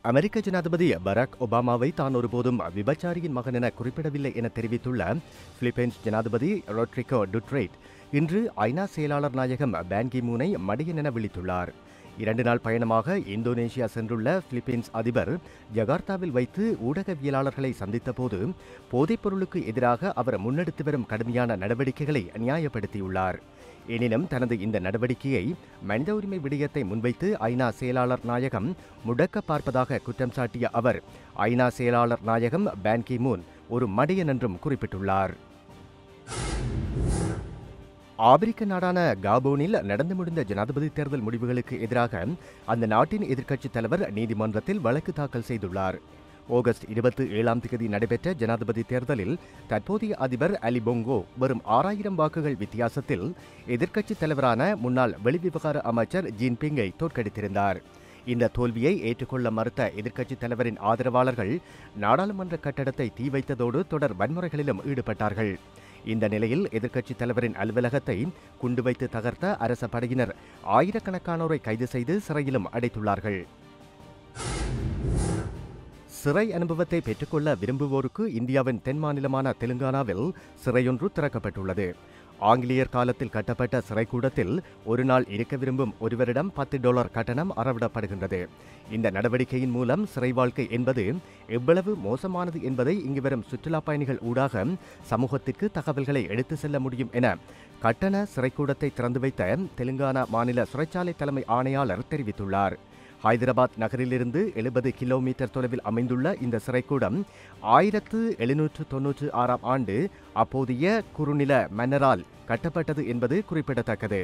அமெரிக்க ஜனாதிபதி பராக் ஒபாமாவை தான் ஒருபோதும் விபச்சாரியின் மகன் என குறிப்பிடவில்லை என தெரிவித்துள்ள பிலிப்பைன்ஸ் ஜனாதிபதி ரொட்ரிகோ டுட்ரேட் இன்று ஐநா செயலாளர் நாயகம் பான்கி மூனை மடியன் என விழித்துள்ளார் இரண்டு நாள் பயணமாக இந்தோனேஷியா சென்றுள்ள பிலிப்பைன்ஸ் அதிபர் ஜகார்த்தாவில் வைத்து ஊடகவியலாளர்களை சந்தித்தபோது போதைப்பொருளுக்கு எதிராக அவர் முன்னெடுத்து வரும் கடுமையான நடவடிக்கைகளை நியாயப்படுத்தியுள்ளார் எனினும் தனது இந்த நடவடிக்கையை மனித உரிமை விடயத்தை முன்வைத்து ஐநா செயலாளர் நாயகம் முடக்க பார்ப்பதாக குற்றம் சாட்டிய அவர் ஐநா செயலாளர் நாயகம் பான்கி மூன் ஒரு மடியன் என்றும் குறிப்பிட்டுள்ளார் ஆப்பிரிக்க நாடான காபோனில் நடந்து முடிந்த ஜனாதிபதி தேர்தல் முடிவுகளுக்கு எதிராக அந்த நாட்டின் எதிர்க்கட்சித் தலைவர் நீதிமன்றத்தில் வழக்கு தாக்கல் செய்துள்ளார் ஆகஸ்ட் இருபத்தி ஏழாம் தேதி நடைபெற்ற ஜனாதிபதி தேர்தலில் தற்போதைய அதிபர் அலி பொங்கோ வெறும் ஆறாயிரம் வாக்குகள் வித்தியாசத்தில் எதிர்க்கட்சித் தலைவரான முன்னாள் வெளிவிவகார அமைச்சர் ஜின்பிங்கை தோற்கடித்திருந்தார் இந்த தோல்வியை ஏற்றுக்கொள்ள மறுத்த எதிர்க்கட்சித் தலைவரின் ஆதரவாளர்கள் நாடாளுமன்ற கட்டடத்தை தீ வைத்ததோடு தொடர் வன்முறைகளிலும் ஈடுபட்டார்கள் இந்த நிலையில் எதிர்க்கட்சித் தலைவரின் அலுவலகத்தை குண்டு வைத்து தகர்த்த அரச படையினர் ஆயிரக்கணக்கானோரை கைது செய்து சிறையிலும் அடைத்துள்ளார்கள் சிறை அனுபவத்தை பெற்றுக்கொள்ள விரும்புவோருக்கு இந்தியாவின் தென் மாநிலமான தெலுங்கானாவில் சிறையொன்று திறக்கப்பட்டுள்ளது ஆங்கிலேயர் காலத்தில் கட்டப்பட்ட சிறைக்கூடத்தில் ஒரு நாள் இருக்க விரும்பும் ஒருவரிடம் பத்து டாலர் கட்டணம் அறவிடப்படுகின்றது இந்த நடவடிக்கையின் மூலம் சிறை வாழ்க்கை என்பது எவ்வளவு மோசமானது என்பதை இங்கு வரும் சுற்றுலா பயணிகள் ஊடாக சமூகத்திற்கு தகவல்களை எடுத்து செல்ல முடியும் என கட்டண சிறைக்கூடத்தை திறந்து வைத்த தெலுங்கானா மாநில சிறைச்சாலை தலைமை ஆணையாளர் தெரிவித்துள்ளார் ஹைதராபாத் நகரிலிருந்து எழுபது கிலோமீட்டர் தொலைவில் அமைந்துள்ள இந்த சிறைக்கூடம் ஆயிரத்து எழுநூற்று தொன்னூற்று ஆறாம் ஆண்டு அப்போதைய குறுநில மன்னரால் கட்டப்பட்டது என்பது குறிப்பிடத்தக்கது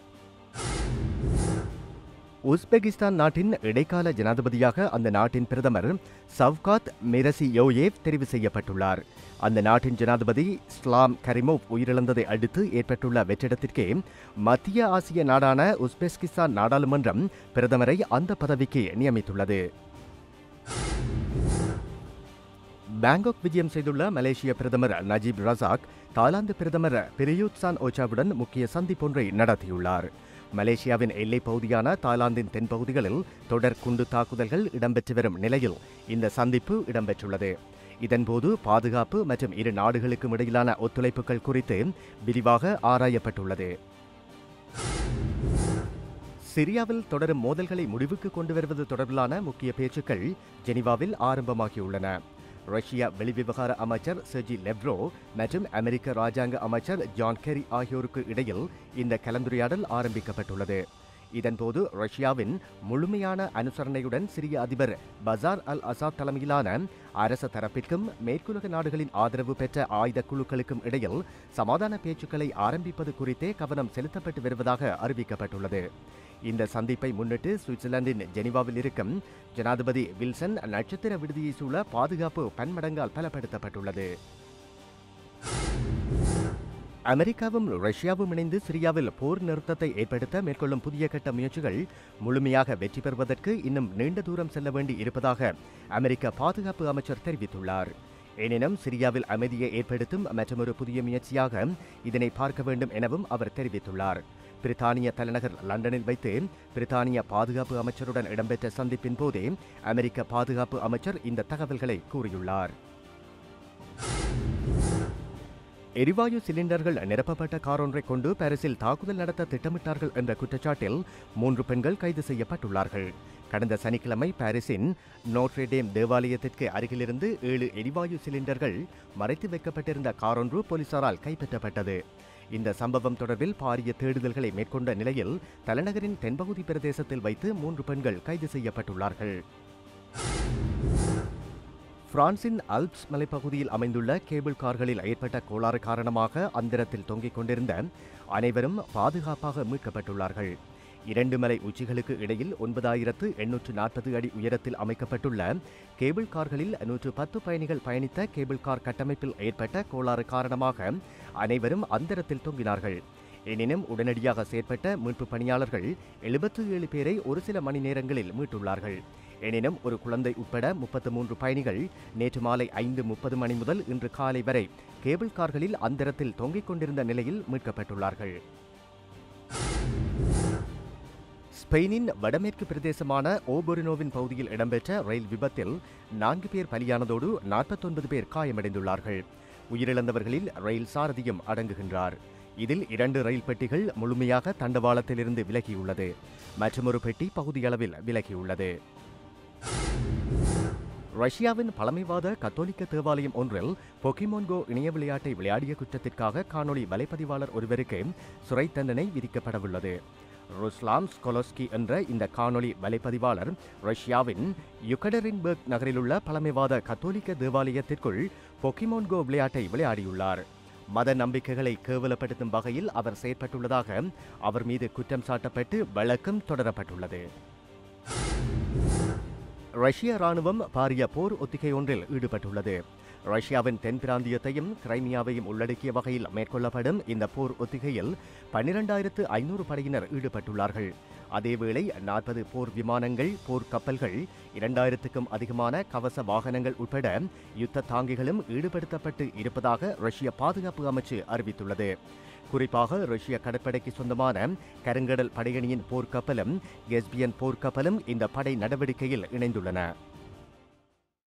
உஸ்பெகிஸ்தான் நாட்டின் இடைக்கால ஜனாதிபதியாக அந்த நாட்டின் பிரதமர் சவ்காத் மிரசியோயேவ் தெரிவு செய்யப்பட்டுள்ளார் அந்த நாட்டின் ஜனாதிபதி ஸ்லாம் கரிமோவ் உயிரிழந்ததை அடுத்து ஏற்பட்டுள்ள வெற்றிடத்திற்கே மத்திய ஆசிய நாடான உஸ்பெஸ்கிஸ்தான் நாடாளுமன்றம் பிரதமரை அந்த பதவிக்கு நியமித்துள்ளது பாங்காக் விஜயம் செய்துள்ள மலேசிய பிரதமர் நஜீப் ரசாக் தாய்லாந்து பிரதமர் பிரியூத் சான் ஓச்சாவுடன் முக்கிய சந்திப்பொன்றை நடத்தியுள்ளார் மலேசியாவின் எல்லைப் பகுதியான தாய்லாந்தின் தென்பகுதிகளில் தொடர் குண்டு தாக்குதல்கள் இடம்பெற்று வரும் நிலையில் இந்த சந்திப்பு இடம்பெற்றுள்ளது இதன்போது பாதுகாப்பு மற்றும் இரு நாடுகளுக்கும் இடையிலான ஒத்துழைப்புகள் குறித்து விரிவாக ஆராயப்பட்டுள்ளது சிரியாவில் தொடரும் மோதல்களை முடிவுக்கு கொண்டு வருவது தொடர்பிலான முக்கிய பேச்சுக்கள் ஜெனீவாவில் ஆரம்பமாகியுள்ளன ரஷ்ய வெளிவிவகார அமைச்சர் செர்ஜி லெவ்ரோ மற்றும் அமெரிக்க ராஜாங்க அமைச்சர் ஜான் கெரி ஆகியோருக்கு இடையில் இந்த கலந்துரையாடல் ஆரம்பிக்கப்பட்டுள்ளது இதன்போது ரஷ்யாவின் முழுமையான அனுசரணையுடன் சிரிய அதிபர் பசார் அல் அசாத் தலைமையிலான அரச தரப்பிற்கும் மேற்குலக நாடுகளின் ஆதரவு பெற்ற ஆயுத குழுக்களுக்கும் இடையில் சமாதான பேச்சுக்களை ஆரம்பிப்பது குறித்தே கவனம் செலுத்தப்பட்டு வருவதாக அறிவிக்கப்பட்டுள்ளது இந்த சந்திப்பை முன்னிட்டு சுவிட்சர்லாந்தின் ஜெனீவாவில் இருக்கும் ஜனாதிபதி வில்சன் நட்சத்திர விடுதியை சூழ பாதுகாப்பு பன்மடங்கால் பலப்படுத்தப்பட்டுள்ளது அமெரிக்காவும் ரஷ்யாவும் இணைந்து சிரியாவில் போர் நிறுத்தத்தை ஏற்படுத்த மேற்கொள்ளும் புதிய கட்ட முயற்சிகள் முழுமையாக வெற்றி பெறுவதற்கு இன்னும் நீண்ட தூரம் செல்ல வேண்டி இருப்பதாக அமெரிக்க பாதுகாப்பு அமைச்சர் தெரிவித்துள்ளார் எனினும் சிரியாவில் அமைதியை ஏற்படுத்தும் மற்றொரு புதிய முயற்சியாக இதனை பார்க்க வேண்டும் எனவும் அவர் தெரிவித்துள்ளார் பிரித்தானிய தலைநகர் லண்டனில் வைத்து பிரித்தானிய பாதுகாப்பு அமைச்சருடன் இடம்பெற்ற சந்திப்பின் போதே அமெரிக்க பாதுகாப்பு அமைச்சர் இந்த தகவல்களை கூறியுள்ளார் எரிவாயு சிலிண்டர்கள் நிரப்பப்பட்ட கார் ஒன்றை கொண்டு பாரிஸில் தாக்குதல் நடத்த திட்டமிட்டார்கள் என்ற குற்றச்சாட்டில் மூன்று பெண்கள் கைது செய்யப்பட்டுள்ளார்கள் கடந்த சனிக்கிழமை பாரிஸின் நோட்ரேடேம் தேவாலயத்திற்கு அருகிலிருந்து ஏழு எரிவாயு சிலிண்டர்கள் மறைத்து வைக்கப்பட்டிருந்த கார் ஒன்று போலீசாரால் கைப்பற்றப்பட்டது இந்த சம்பவம் தொடர்பில் பாரிய தேடுதல்களை மேற்கொண்ட நிலையில் தலைநகரின் தென்பகுதி பிரதேசத்தில் வைத்து மூன்று பெண்கள் கைது செய்யப்பட்டுள்ளார்கள் பிரான்சின் அல்ப்ஸ் மலைப்பகுதியில் அமைந்துள்ள கேபிள் கார்களில் ஏற்பட்ட கோளாறு காரணமாக அந்தரத்தில் தொங்கிக் கொண்டிருந்த அனைவரும் பாதுகாப்பாக மீட்கப்பட்டுள்ளார்கள் இரண்டு மலை உச்சிகளுக்கு இடையில் ஒன்பதாயிரத்து எண்ணூற்று நாற்பது அடி உயரத்தில் அமைக்கப்பட்டுள்ள கேபிள் கார்களில் நூற்று பத்து பயணிகள் பயணித்த கேபிள் கார் கட்டமைப்பில் ஏற்பட்ட கோளாறு காரணமாக அனைவரும் அந்தரத்தில் தொங்கினார்கள் எனினும் உடனடியாக செயற்பட்ட மீட்பு பணியாளர்கள் எழுபத்து ஏழு பேரை ஒரு சில மணி நேரங்களில் மீட்டுள்ளார்கள் எனினும் ஒரு குழந்தை உட்பட முப்பத்து மூன்று பயணிகள் நேற்று மாலை ஐந்து முப்பது மணி முதல் இன்று காலை வரை கேபிள் கார்களில் அந்தரத்தில் தொங்கிக் கொண்டிருந்த நிலையில் மீட்கப்பட்டுள்ளார்கள் ஸ்பெயினின் வடமேற்கு பிரதேசமான ஓபொரினோவின் பகுதியில் இடம்பெற்ற ரயில் விபத்தில் நான்கு பேர் பலியானதோடு நாற்பத்தொன்பது பேர் காயமடைந்துள்ளார்கள் உயிரிழந்தவர்களில் ரயில் சாரதியும் அடங்குகின்றார் இதில் இரண்டு ரயில் பெட்டிகள் முழுமையாக தண்டவாளத்திலிருந்து விலகியுள்ளது மற்றொரு பெட்டி பகுதியளவில் விலகியுள்ளது ரஷ்யாவின் பழமைவாத கத்தோலிக்க தேவாலயம் ஒன்றில் பொக்கிமோன் கோ இணைய விளையாட்டை விளையாடிய குற்றத்திற்காக காணொளி வலைப்பதிவாளர் ஒருவருக்கு சிறை தண்டனை விதிக்கப்படவுள்ளது ருஸ்லாம் ஸ்கொலோஸ்கி என்ற இந்த காணொளி வலைப்பதிவாளர் ரஷ்யாவின் யுகடரின்பர்க் நகரிலுள்ள பழமைவாத கத்தோலிக்க தேவாலயத்திற்குள் பொக்கிமோன் கோ விளையாட்டை விளையாடியுள்ளார் மத நம்பிக்கைகளை கேவலப்படுத்தும் வகையில் அவர் செயற்பட்டுள்ளதாக அவர் மீது குற்றம் சாட்டப்பட்டு வழக்கம் தொடரப்பட்டுள்ளது ரஷ்ய ராணுவம் பாரிய போர் ஒத்திகை ஒன்றில் ஈடுபட்டுள்ளது ரஷ்யாவின் தென் பிராந்தியத்தையும் கிரைமியாவையும் உள்ளடக்கிய வகையில் மேற்கொள்ளப்படும் இந்த போர் ஒத்திகையில் பன்னிரண்டாயிரத்து ஐநூறு படையினர் ஈடுபட்டுள்ளார்கள் அதேவேளை நாற்பது போர் விமானங்கள் போர் கப்பல்கள் இரண்டாயிரத்துக்கும் அதிகமான கவச வாகனங்கள் உட்பட யுத்த தாங்கிகளும் ஈடுபடுத்தப்பட்டு இருப்பதாக ரஷ்ய பாதுகாப்பு அமைச்சு அறிவித்துள்ளது குறிப்பாக ரஷ்ய கடற்படைக்கு சொந்தமான கருங்கடல் படையணியின் போர்க்கப்பலும் எஸ்பியன் போர்க்கப்பலும் இந்த படை நடவடிக்கையில் இணைந்துள்ளன